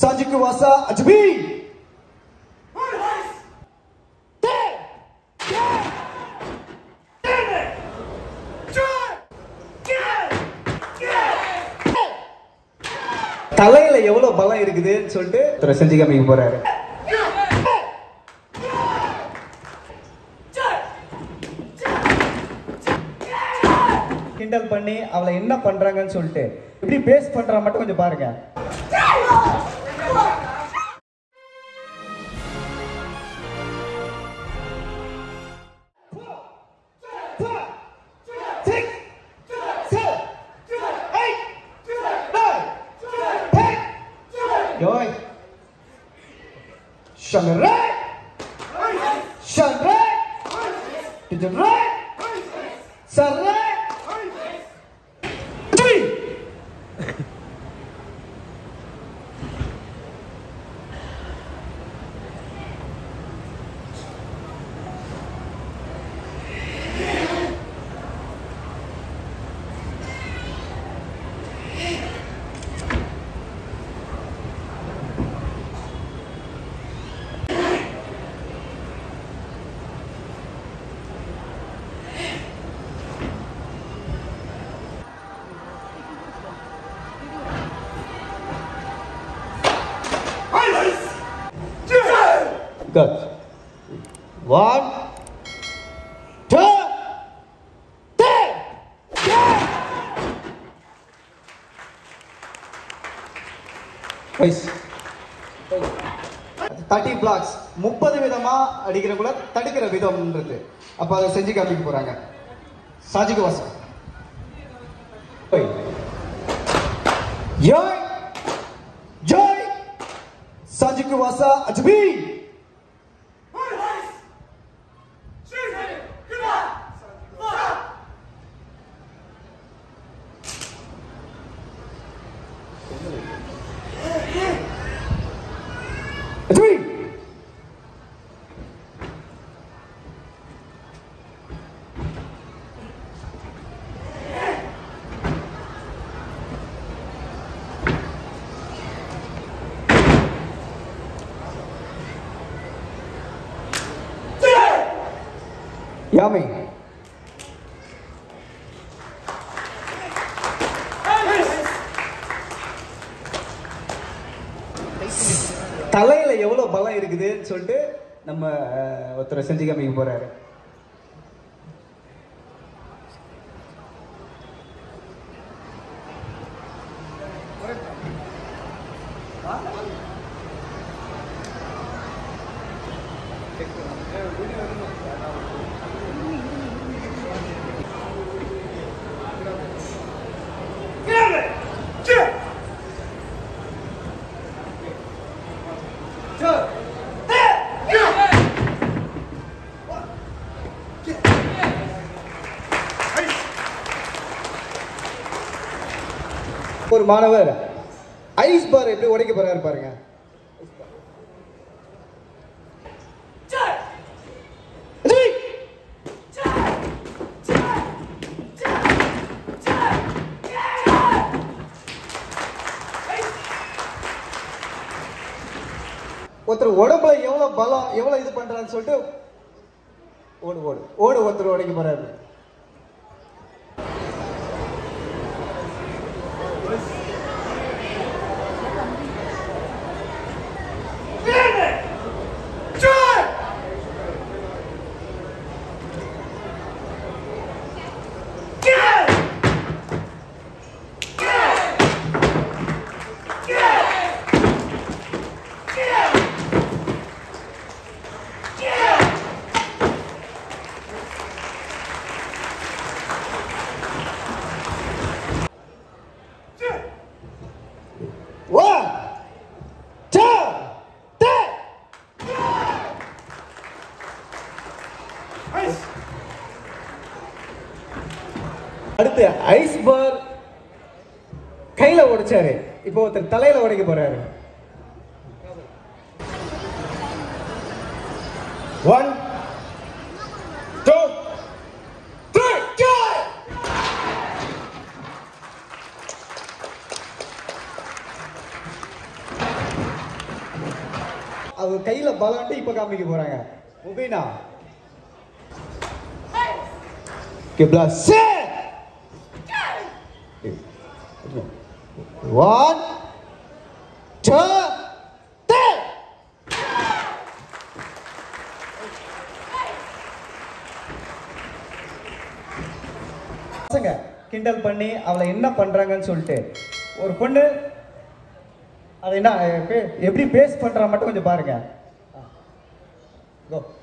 Sanjay Kuwasa Ajbi. தலையில எவ்வளவு பலம் இருக்குதுன்னு சொல்லிட்டு ஒருத்தர் செஞ்சு காமிக்க போறாரு கிண்டல் பண்ணி அவளை என்ன பண்றாங்கன்னு சொல்லிட்டு இப்படி பேஸ் பண்றா மட்டும் கொஞ்சம் பாருங்க Joy. Shun right. Shun right. To the right. Sun right. Three. Good. One, two, three. Guys. Thirty blocks முப்பது விதமா அடிக்கிறக்குள்ள தடுக்கிற விதம்ன்றது அப்ப அதை செஞ்சு காமிக்க போறாங்க சாஜிக்கு வாசம் ஜோய் ஜோய் சாஜிக்கு வாசா அஜ்பி அஜ்பி யாமி தலையில எவ்வளவு பலம் இருக்குதுன்னு சொல்லிட்டு நம்ம அஹ், ஒருத்தரை செஞ்சு காமிக்க போறாரு ஒரு மாணவர் ஐஸ் பார் எப்படி உடைக்க போறாரு பாருங்க ஒருத்தர் உடம்புல எவ்வளவு பலம் எவ்வளவு இது பண்றான்னு சொல்லிட்டு ஓடு ஓடு ஓடு ஒருத்தர் உடைக்க போறாரு One, two, three. அடுத்து ஐஸ் பார் கையில உடைச்சாரு இப்போ ஒருத்தர் தலையில உடைக்க போறாரு ஒன் டூ த்ரீ அவ கையில பலன்ட்டு இப்ப காமிக்க போறாங்க முபீனா கிப்லா சே ஒன் டூ த்ரீ பசங்க கிண்டல் பண்ணி அவளை என்ன பண்றாங்கன்னு சொல்லிட்டு ஒரு பொண்ணு அதை என்ன பே- எப்படி பேஸ் பண்றா மட்டும் கொஞ்சம் பாருங்க கோ